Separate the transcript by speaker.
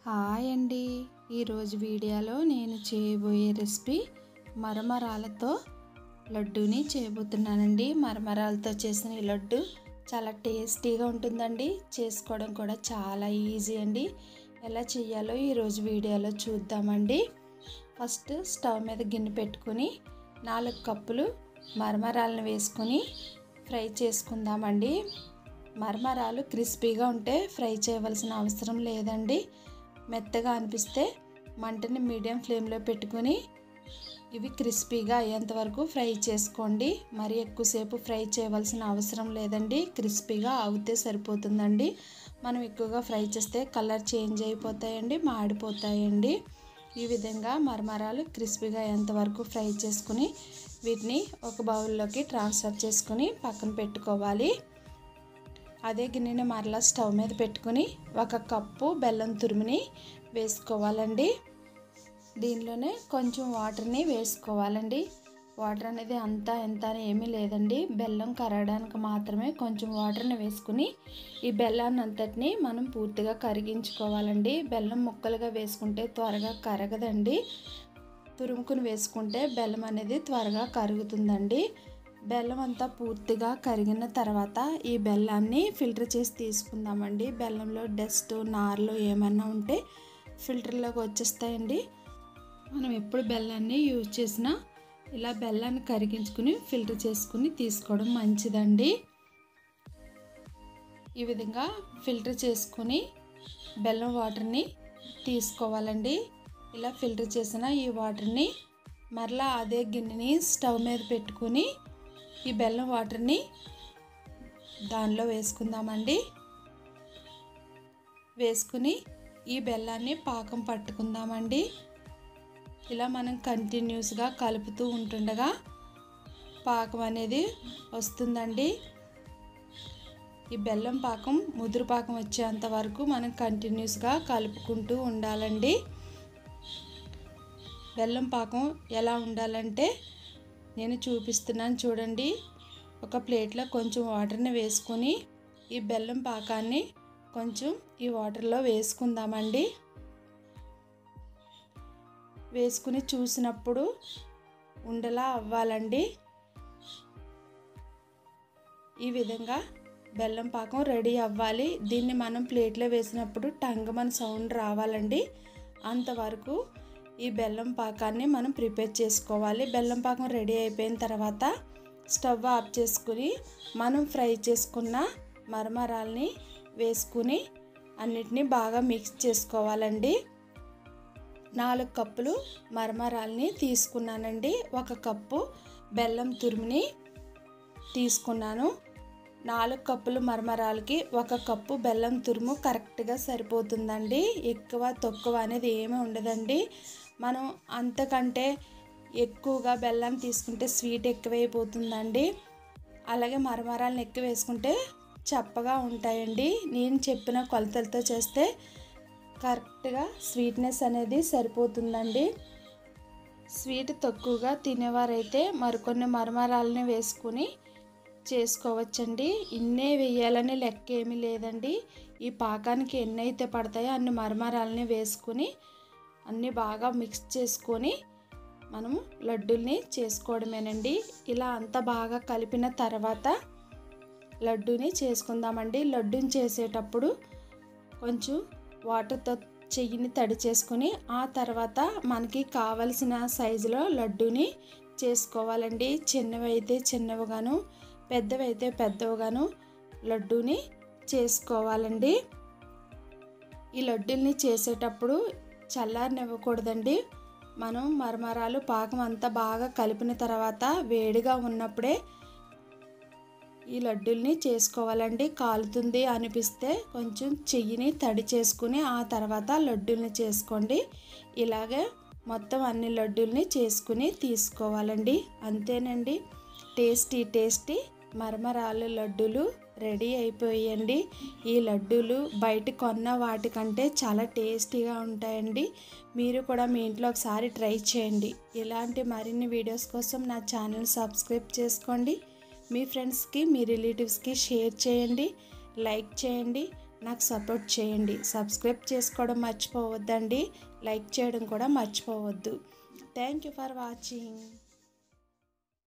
Speaker 1: hi అండి ఈరోజు వీడియోలో నేను చేయబోయే రెసిపీ మరమరాలతో లడ్డూని చేయబోతున్నానండి మరమరాలతో చేసిన ఈ లడ్డు చాలా టేస్టీగా ఉంటుందండి చేసుకోవడం కూడా చాలా ఈజీ అండి ఎలా చేయాలో ఈరోజు వీడియోలో చూద్దామండి ఫస్ట్ స్టవ్ మీద గిన్నె పెట్టుకొని నాలుగు కప్పులు మరమరాలను వేసుకొని ఫ్రై చేసుకుందామండి మరమరాలు క్రిస్పీగా ఉంటే ఫ్రై చేయవలసిన అవసరం లేదండి మెత్తగా అనిపిస్తే మంటని మీడియం ఫ్లేమ్లో పెట్టుకొని ఇవి క్రిస్పీగా అయ్యేంత వరకు ఫ్రై చేసుకోండి మరి ఎక్కువసేపు ఫ్రై చేయవలసిన అవసరం లేదండి క్రిస్పీగా అవుతే సరిపోతుందండి మనం ఎక్కువగా ఫ్రై చేస్తే కలర్ చేంజ్ అయిపోతాయండి మాడిపోతాయండి ఈ విధంగా మరమరాలు క్రిస్పీగా అయ్యేంత వరకు ఫ్రై చేసుకుని వీటిని ఒక బౌల్లోకి ట్రాన్స్ఫర్ చేసుకుని పక్కన పెట్టుకోవాలి అదే గిన్నెని మరలా స్టవ్ మీద పెట్టుకుని ఒక కప్పు బెల్లం తురుముని వేసుకోవాలండి దీనిలోనే కొంచెం వాటర్ని వేసుకోవాలండి వాటర్ అనేది అంతా ఎంత అని ఏమీ లేదండి బెల్లం కరగడానికి మాత్రమే కొంచెం వాటర్ని వేసుకుని ఈ బెల్లాన్ని అంతటిని మనం పూర్తిగా కరిగించుకోవాలండి బెల్లం ముక్కలుగా వేసుకుంటే త్వరగా కరగదండి తురుముకుని వేసుకుంటే బెల్లం అనేది త్వరగా కరుగుతుందండి బెల్లం అంతా పూర్తిగా కరిగిన తర్వాత ఈ బెల్లాన్ని ఫిల్టర్ చేసి తీసుకుందామండి బెల్లంలో డస్ట్ నార్లు ఏమన్నా ఉంటే ఫిల్టర్లోకి వచ్చేస్తాయండి మనం ఎప్పుడు బెల్లాన్ని యూజ్ చేసినా ఇలా బెల్లాన్ని కరిగించుకుని ఫిల్టర్ చేసుకుని తీసుకోవడం మంచిదండి ఈ విధంగా ఫిల్టర్ చేసుకొని బెల్లం వాటర్ని తీసుకోవాలండి ఇలా ఫిల్టర్ చేసిన ఈ వాటర్ని మరలా అదే గిన్నెని స్టవ్ మీద పెట్టుకుని ఈ బెల్లం వాటర్ని దానిలో వేసుకుందామండి వేసుకుని ఈ బెల్లాన్ని పాకం పట్టుకుందామండి ఇలా మనం కంటిన్యూస్గా కలుపుతూ ఉంటుండగా పాకం అనేది వస్తుందండి ఈ బెల్లం పాకం ముదురు పాకం వచ్చేంత వరకు మనం కంటిన్యూస్గా కలుపుకుంటూ ఉండాలండి బెల్లం పాకం ఎలా ఉండాలంటే నేను చూపిస్తున్నాను చూడండి ఒక ప్లేట్లో కొంచెం వాటర్ని వేసుకొని ఈ బెల్లం పాకాన్ని కొంచెం ఈ వాటర్లో వేసుకుందామండి వేసుకుని చూసినప్పుడు ఉండలా అవ్వాలండి ఈ విధంగా బెల్లం పాకం రెడీ అవ్వాలి దీన్ని మనం ప్లేట్లో వేసినప్పుడు టంగమని సౌండ్ రావాలండి అంతవరకు ఈ బెల్లం పాకాన్ని మనం ప్రిపేర్ చేసుకోవాలి బెల్లం పాకం రెడీ అయిపోయిన తర్వాత స్టవ్ ఆఫ్ చేసుకుని మనం ఫ్రై చేసుకున్న మరమరాల్ని వేసుకుని అన్నిటినీ బాగా మిక్స్ చేసుకోవాలండి నాలుగు కప్పులు మరమరాల్ని తీసుకున్నానండి ఒక కప్పు బెల్లం తురుముని తీసుకున్నాను నాలుగు కప్పులు మరమరాలకి ఒక కప్పు బెల్లం తురుము కరెక్ట్గా సరిపోతుందండి ఎక్కువ తక్కువ అనేది ఏమీ ఉండదండి మనం అంతకంటే ఎక్కువగా బెల్లం తీసుకుంటే స్వీట్ ఎక్కువైపోతుందండి అలాగే మరమరాలను ఎక్కువ వేసుకుంటే చప్పగా ఉంటాయండి నేను చెప్పిన కొలతలతో చేస్తే కరెక్ట్గా స్వీట్నెస్ అనేది సరిపోతుందండి స్వీట్ తక్కువగా తినేవారైతే మరికొన్ని మరమరాలని వేసుకుని చేసుకోవచ్చండి ఇన్నే వేయాలని లెక్క ఏమీ లేదండి ఈ పాకానికి ఎన్ని అయితే పడతాయో అన్ని మరమరాలని వేసుకుని అన్నీ బాగా మిక్స్ చేసుకొని మనము లడ్డూల్ని చేసుకోవడమేనండి ఇలా అంతా బాగా కలిపిన తర్వాత లడ్డూని చేసుకుందామండి లడ్డూని చేసేటప్పుడు కొంచెం వాటర్తో చెయ్యిని తడి చేసుకుని ఆ తర్వాత మనకి కావలసిన సైజులో లడ్డూని చేసుకోవాలండి చిన్నవి అయితే చిన్నవిగాను పెద్దవి అయితే పెద్దవిగాను లడ్డూని చేసుకోవాలండి ఈ లడ్డూల్ని చేసేటప్పుడు చల్లారనివ్వకూడదండి మనం మరమరాలు పాకం అంతా బాగా కలిపిన తర్వాత వేడిగా ఉన్నప్పుడే ఈ లడ్డూల్ని చేసుకోవాలండి కాలుతుంది అనిపిస్తే కొంచెం చెయ్యిని తడి చేసుకుని ఆ తర్వాత లడ్డూల్ని చేసుకోండి ఇలాగే మొత్తం అన్ని లడ్డూల్ని చేసుకుని తీసుకోవాలండి అంతేనండి టేస్టీ టేస్టీ మరమరాలు లడ్డూలు రెడీ అయిపోయాయండి ఈ లడ్డూలు బయట కొన్న వాటికంటే చాలా టేస్టీగా ఉంటాయండి మీరు కూడా మీ ఇంట్లో ఒకసారి ట్రై చేయండి ఇలాంటి మరిన్ని వీడియోస్ కోసం నా ఛానల్ సబ్స్క్రైబ్ చేసుకోండి మీ ఫ్రెండ్స్కి మీ రిలేటివ్స్కి షేర్ చేయండి లైక్ చేయండి నాకు సపోర్ట్ చేయండి సబ్స్క్రైబ్ చేసుకోవడం మర్చిపోవద్దండి లైక్ చేయడం కూడా మర్చిపోవద్దు థ్యాంక్ యూ ఫర్ వాచింగ్